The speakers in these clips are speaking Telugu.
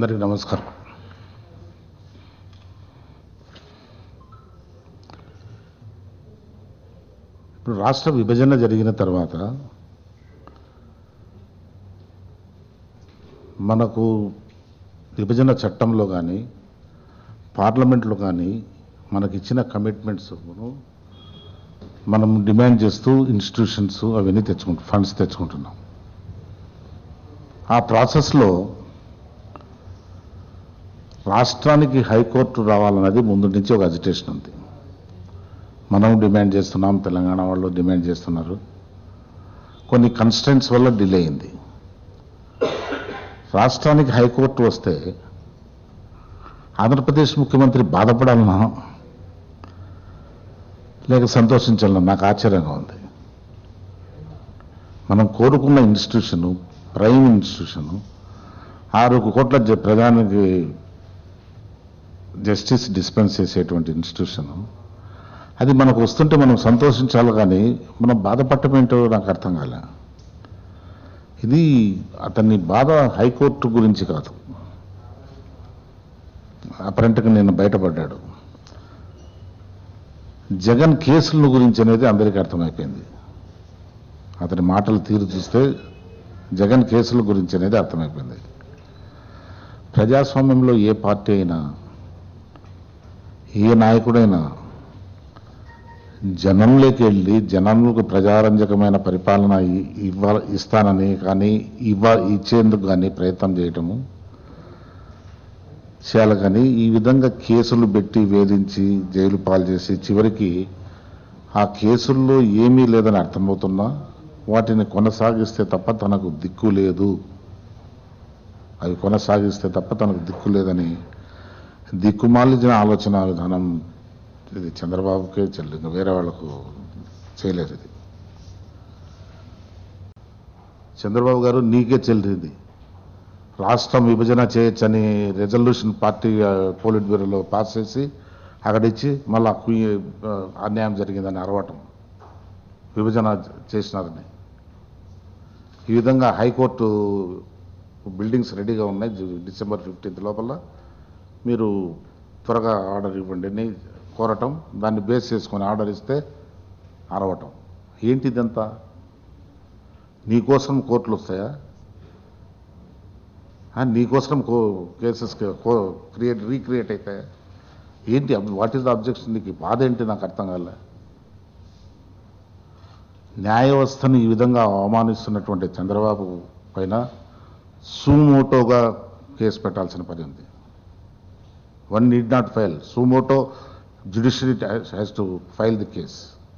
అందరికీ నమస్కారం ఇప్పుడు రాష్ట్ర విభజన జరిగిన తర్వాత మనకు విభజన చట్టంలో కానీ పార్లమెంట్లో కానీ మనకిచ్చిన కమిట్మెంట్స్ మనం డిమాండ్ చేస్తూ ఇన్స్టిట్యూషన్స్ అవన్నీ తెచ్చుకుంటాం ఫండ్స్ తెచ్చుకుంటున్నాం ఆ ప్రాసెస్లో రాష్ట్రానికి హైకోర్టు రావాలన్నది ముందు నుంచి ఒక అజిటేషన్ ఉంది మనం డిమాండ్ చేస్తున్నాం తెలంగాణ వాళ్ళు డిమాండ్ చేస్తున్నారు కొన్ని కన్స్టెంట్స్ వల్ల డిలే అయింది రాష్ట్రానికి హైకోర్టు వస్తే ఆంధ్రప్రదేశ్ ముఖ్యమంత్రి బాధపడాలన్నా లేక సంతోషించాలన్నా నాకు ఆశ్చర్యంగా ఉంది మనం కోరుకున్న ఇన్స్టిట్యూషను ప్రైమ్ ఇన్స్టిట్యూషను ఆరు కోట్ల జ- ప్రధానికి జస్టిస్ డిస్పెన్స్ చేసేటువంటి ఇన్స్టిట్యూషను అది మనకు వస్తుంటే మనం సంతోషించాలి కానీ మనం బాధపడటం ఏంటో నాకు అర్థం కాలే ఇది అతని బాధ హైకోర్టు గురించి కాదు అపరెంట్గా నేను బయటపడ్డాడు జగన్ కేసుల గురించి అనేది అందరికీ అర్థమైపోయింది అతని మాటలు తీరు చూస్తే జగన్ కేసుల గురించి అనేది అర్థమైపోయింది ప్రజాస్వామ్యంలో ఏ పార్టీ అయినా ఏ నాయకుడైనా జనంలోకి వెళ్ళి జనంలోకి ప్రజారంజకమైన పరిపాలన ఇ- ఇవ్వ ఇస్తానని కానీ ఇవ్వ ఇచ్చేందుకు కానీ ప్రయత్నం చేయటము చేయాలి కానీ ఈ విధంగా కేసులు పెట్టి వేధించి జైలు పాలు చేసి చివరికి ఆ కేసుల్లో ఏమీ లేదని అర్థమవుతున్నా వాటిని కొనసాగిస్తే తప్ప తనకు దిక్కు లేదు అవి కొనసాగిస్తే తప్ప తనకు దిక్కు లేదని దిక్కుమాలిన ఆలోచన విధానం ఇది చంద్రబాబుకే చెల్లి ఇంకా వేరే వాళ్ళకు చేయలేరు ఇది చంద్రబాబు గారు నీకే చెల్లింది రాష్ట్రం విభజన చేయొచ్చని రెజల్యూషన్ పార్టీ ఆ, పోలిట్ బ్యూరోలో పాస్ చేసి అక్కడిచ్చి మళ్ళా కుయ్యి, ఆ, అన్యాయం జరిగిందని అరవటం విభజన చేసినారని ఈ విధంగా హైకోర్టు బిల్డింగ్స్ రెడీగా ఉన్నాయి జు- డిసెంబర్ ఫిఫ్టీన్త్ లోపల మీరు త్వరగా ఆర్డర్ ఇవ్వండి అని కోరటం దాన్ని బేస్ చేసుకొని ఆర్డర్ ఇస్తే అరవటం ఏంటి ఇదంతా నీకోసం కోర్టులు వస్తాయా ఆ, నీకోసం కో కేసెస్ క్రియేట్ రీక్రియేట్ అవుతాయా ఏంటి వాట్ ఈస్ ద అబ్జెక్షన్ నీకు ఈ బాధ ఏంటి నాకు అర్థం కాలే న్యాయ వ్యవస్థను ఈ విధంగా అవమానిస్తున్నటువంటి చంద్రబాబు పైన సూమోటోగా కేసు పెట్టాల్సిన పని ఉంది one need not file suo motu judiciary has to file the case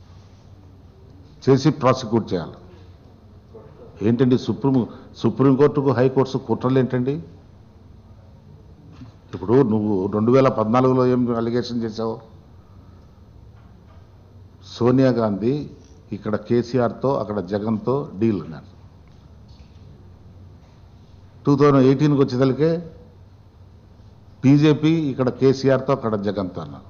చేసి ప్రాసిక్యూట్ చేయాలి ఏంటండి సుప్రీం సుప్రీంకోర్టుకు హైకోర్టు కుట్రలు ఏంటండి ఇప్పుడు నువ్వు రెండు వేల పద్నాలుగులో ఏం అలిగేషన్ చేసావు సోనియా గాంధీ ఇక్కడ కేసీఆర్తో అక్కడ జగన్తో డీల్ అన్నారు టూ థౌజండ్ ఎయిటీన్కి వచ్చేసరికి బీజేపీ ఇక్కడ కేసీఆర్తో అక్కడ జగన్తో అన్నారు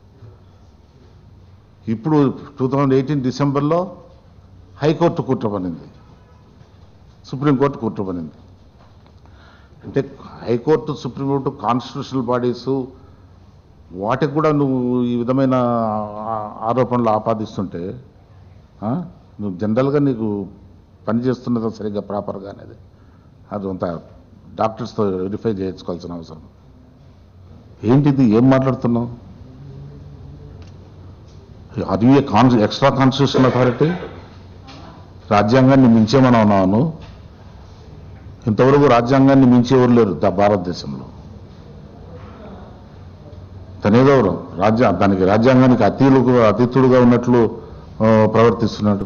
ఇప్పుడు టూ థౌజండ్ ఎయిటీన్ డిసెంబర్లో హైకోర్టు కుట్రపడింది సుప్రీంకోర్టు కుట్రపడింది అంటే హైకోర్టు సుప్రీంకోర్టు కాన్స్టిట్యూషనల్ బాడీస్ వాటికి కూడా నువ్వు ఈ విధమైన ఆ- ఆరోపణలు ఆపాదిస్తుంటే ఆ? నువ్వు జనరల్గా నీకు పని చేస్తున్నదా సరిగ్గా ప్రాపర్గా అనేది అది అంత డాక్టర్స్తో వెరిఫై చేయించుకోవాల్సిన అవసరం ఏంటిది ఏం మాట్లాడుతున్నావు అది ఏ కాన్ ఎక్స్ట్రా కాన్స్టిట్యూషన్ అథారిటీ రాజ్యాంగాన్ని మించేమని ఉన్నాను ఇంతవరకు రాజ్యాంగాన్ని మించి ఎవరు లేరు దా- భారతదేశంలో తనేదో రాజ్య దానికి రాజ్యాంగానికి అతీలుగా అతీతుడుగా ఉన్నట్లు ఆ, ప్రవర్తిస్తున్నాడు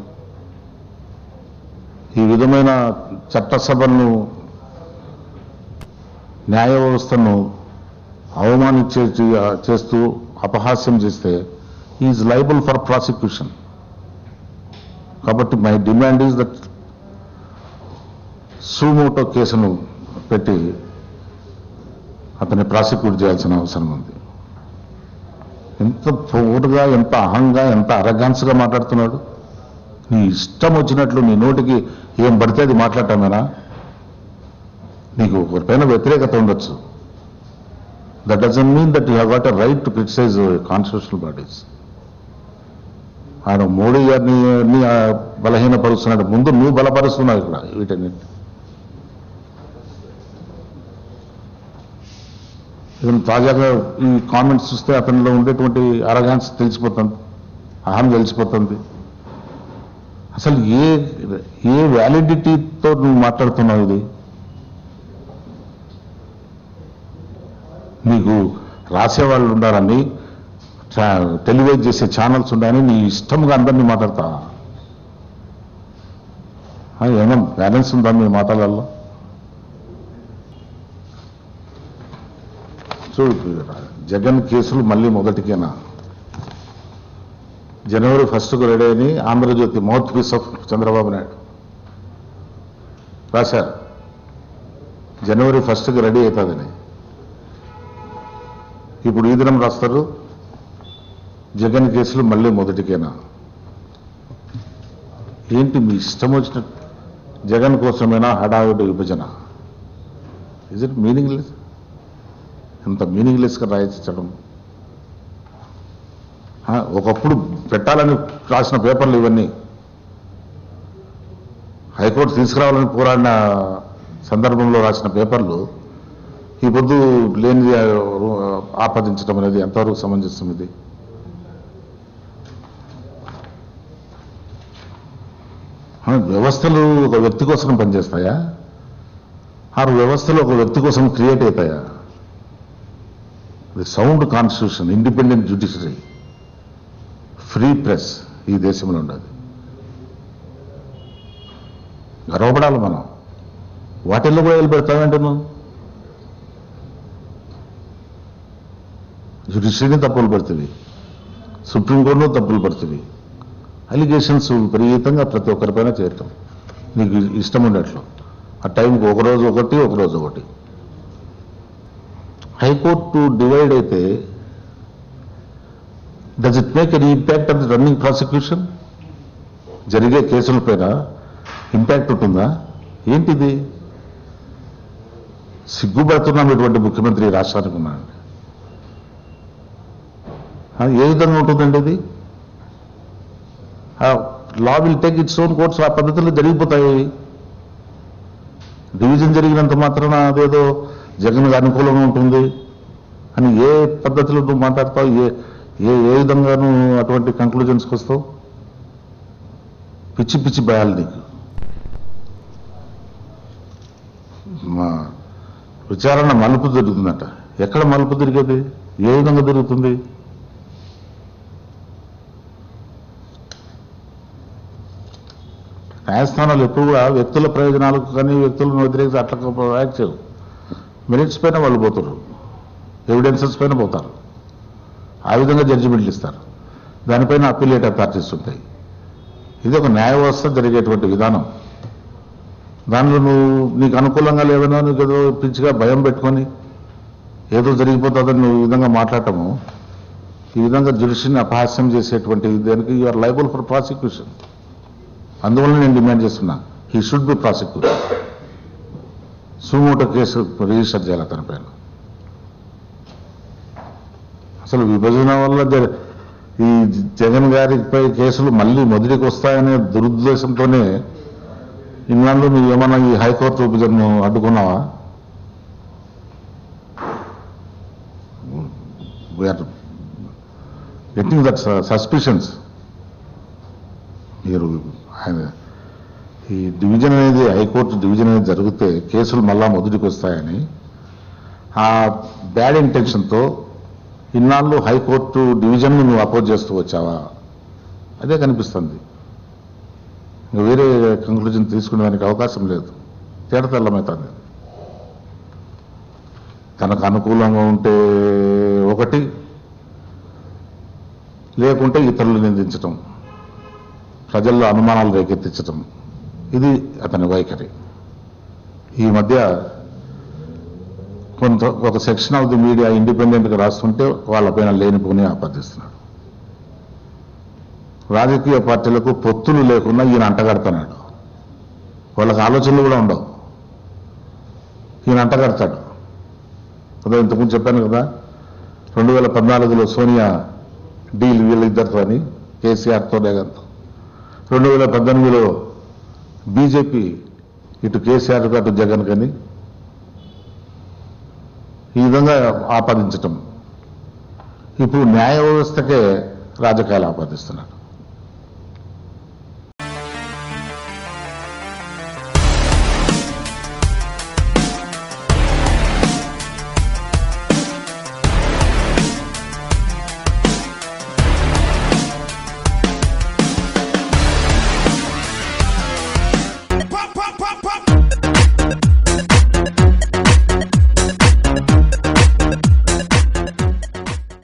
ఈ విధమైన చట్టసభలను న్యాయ వ్యవస్థను అవమానించే చేస్తూ అపహాస్యం చేస్తే ఈజ్ లైబుల్ ఫర్ ప్రాసిక్యూషన్ కాబట్టి my demand is that suo motu కేసును పెట్టి అతన్ని ప్రాసిక్యూట్ చేయాల్సిన అవసరం ఉంది ఎంత పొగుడుగా ఎంత అహంగా ఎంత అరగాన్స్గా మాట్లాడుతున్నాడు నీ ఇష్టం వచ్చినట్లు నీ నోటికి ఏం పడితే అది మాట్లాడటమేనా నీకు ఒకరిపైన వ్యతిరేకత ఉండొచ్చు that doesn't mean that you have got a right to criticise constitutional bodies ఆయన మోడీ గారిని ని, ఆ, బలహీనపరుస్తున్నాడు ముందు నువ్వు బలపరుస్తున్నావు ఇక్కడ వీటన్నిటి ఇతను తాజాగా ఈ కామెంట్స్ చూస్తే అతనిలో ఉండేటువంటి అరగాన్స్ తెలిసిపోతుంది అహం తెలిసిపోతుంది అసలు ఏ ఏ వ్యాలిడిటీతో నువ్వు మాట్లాడుతున్నావు ఇది నీకు రాసేవాళ్ళు ఉండాలని టెలివైజ్ చేసే ఛానల్స్ ఉండాలని నీ ఇష్టంగా అందరినీ మాట్లాడతా ఆ, ఏమన్నా బ్యాలెన్స్ ఉందా మీ మాటలలో చూడు జగన్ కేసులు మళ్ళీ మొదటికేనా జనవరి ఫస్ట్కు రెడీ అని Andhra Jyothi mouth piece of Chandrababu Naidu రాశారు జనవరి ఫస్ట్కి రెడీ అవుతుందని ఇప్పుడు ఈ దినం రాస్తారు జగన్ కేసులు మళ్ళీ మొదటికేనా ఏంటి మీ ఇష్టం వచ్చిన జగన్ కోసమైనా హడావిడి విభజన ఇజ్ ఇట్ మీనింగ్లెస్ ఎంత మీనింగ్లెస్గా రాయించడం ఆ, ఒకప్పుడు పెట్టాలని రాసిన పేపర్లు ఇవన్నీ హైకోర్టు తీసుకురావాలని పోరాడిన సందర్భంలో రాసిన పేపర్లు ఈ పొద్దు లేనిది ఆ, ఆపాదించడం అనేది ఎంతవరకు సమంజసం ఇది ఆ, వ్యవస్థలు ఒక వ్యక్తి కోసం పనిచేస్తాయా ఆ వ్యవస్థలు ఒక వ్యక్తి కోసం క్రియేట్ అవుతాయా the sound constitution independent judiciary free press ఈ దేశంలో ఉండదు గర్వపడాలి మనం వాటిల్లో కూడా వెళ్ళి పెడతామంటే నువ్వు జ్యుడిషియరీని తప్పులు పడుతుంది సుప్రీంకోర్టును తప్పులు పడుతుంది అలిగేషన్స్ విపరీతంగా ప్రతి ఒక్కరిపైన చేయటం నీకు ఇష్టం ఉన్నట్లు ఆ టైంకి ఒక రోజు ఒకటి ఒక రోజు ఒకటి హైకోర్టు డివైడ్ అయితే does it make any impact on the running prosecution జరిగే కేసుల పైన ఇంపాక్ట్ ఉంటుందా ఏంటిది సిగ్గుపడుతున్నాం ఇటువంటి ముఖ్యమంత్రి ఈ రాష్ట్రానికి ఉన్నాడండి ఆ, ఏ విధంగా ఉంటుందండి ఇది law will take its own courts ఆ పద్ధతిలో జరిగిపోతాయి డివిజన్ జరిగినంత మాత్రాన అదేదో జగన్ అనుకూలంగా ఉంటుంది అని ఏ పద్ధతిలో నువ్వు మాట్లాడతావు ఏ ఏ ఏ విధంగా నువ్వు అటువంటి కంక్లూజన్స్కి వస్తావు పిచ్చి పిచ్చి భయాలు నీకు మా విచారణ మలుపు జరుగుతుందట ఎక్కడ మలుపు తిరిగేది ఏ విధంగా జరుగుతుంది న్యాయస్థానాలు ఎప్పుడు కూడా వ్యక్తుల ప్రయోజనాలకు కానీ వ్యక్తులను వ్యతిరేకించి అట్లా యాక్ట్ చేయవు మెరిట్స్ పైన వాళ్ళు పోతారు ఎవిడెన్సెస్ పైన పోతారు ఆ విధంగా జడ్జిమెంట్లు ఇస్తారు దానిపైన అప్పీలేట్ అథారిటీస్ ఉంటాయి ఇది ఒక న్యాయ వ్యవస్థ జరిగేటువంటి విధానం దానిలో నువ్వు నీకు అనుకూలంగా లేదనో నీకు ఏదో పిచ్చిగా భయం పెట్టుకొని ఏదో జరిగిపోతుందని నువ్వు ఈ విధంగా మాట్లాడటము ఈ విధంగా జ్యుడిషియల్ని అపహాస్యం చేసేటువంటి దానికి యూఆర్ లైబుల్ ఫర్ ప్రాసిక్యూషన్ అందువల్ల నేను డిమాండ్ చేస్తున్నా he should be prosecute suo motu case register చేయాలి అతని పైన అసలు విభజన వల్ల జర- ఈ జగన్ గారిపై కేసులు మళ్ళీ మొదటికి వస్తాయనే దురుద్దేశంతోనే ఇన్నాళ్ళు నువ్వు ఏమన్నా ఈ హైకోర్టు విభజనను అడ్డుకున్నావా వీఆర్ గెట్టింగ్ దట్ సస్పిషన్స్ మీరు ఆయన ఈ డివిజన్ అనేది హైకోర్టు డివిజన్ అనేది జరిగితే కేసులు మళ్ళా మొదటికి వస్తాయని ఆ బ్యాడ్ ఇంటెన్షన్తో ఇన్నాళ్ళు హైకోర్టు డివిజన్ను నువ్వు అపోజ్ చేస్తూ వచ్చావా అదే కనిపిస్తుంది ఇంకా వేరే కంక్లూజన్ తీసుకునేదానికి అవకాశం లేదు తేడతెల్లమవుతుంది తనకు అనుకూలంగా ఉంటే ఒకటి లేకుంటే ఇతరులు నిందించటం ప్రజల్లో అనుమానాలు రేకెత్తించటం ఇది అతని వైఖరి ఈ మధ్య కొంత ఒక సెక్షన్ ఆఫ్ ది మీడియా ఇండిపెండెంట్గా రాస్తుంటే వాళ్ళపైన లేనిపోని ఆపాదిస్తున్నాడు రాజకీయ పార్టీలకు పొత్తులు లేకుండా ఈయన అంటగడతాడు వాళ్ళకి ఆలోచనలు కూడా ఉండవు ఈయన అంటగడతాడు కొంత ఇంతకుముందు చెప్పాను కదా రెండు వేల పద్నాలుగులో సోనియా డీల్ వీళ్ళిద్దరితో అని కేసీఆర్తో జగన్తో రెండు వేల పద్దెనిమిదిలో బీజేపీ ఇటు కేసీఆర్ అటు జగన్ కని ఈ విధంగా ఆపాదించటం ఇప్పుడు న్యాయ వ్యవస్థకే రాజకీయాలు ఆపాదిస్తున్నారు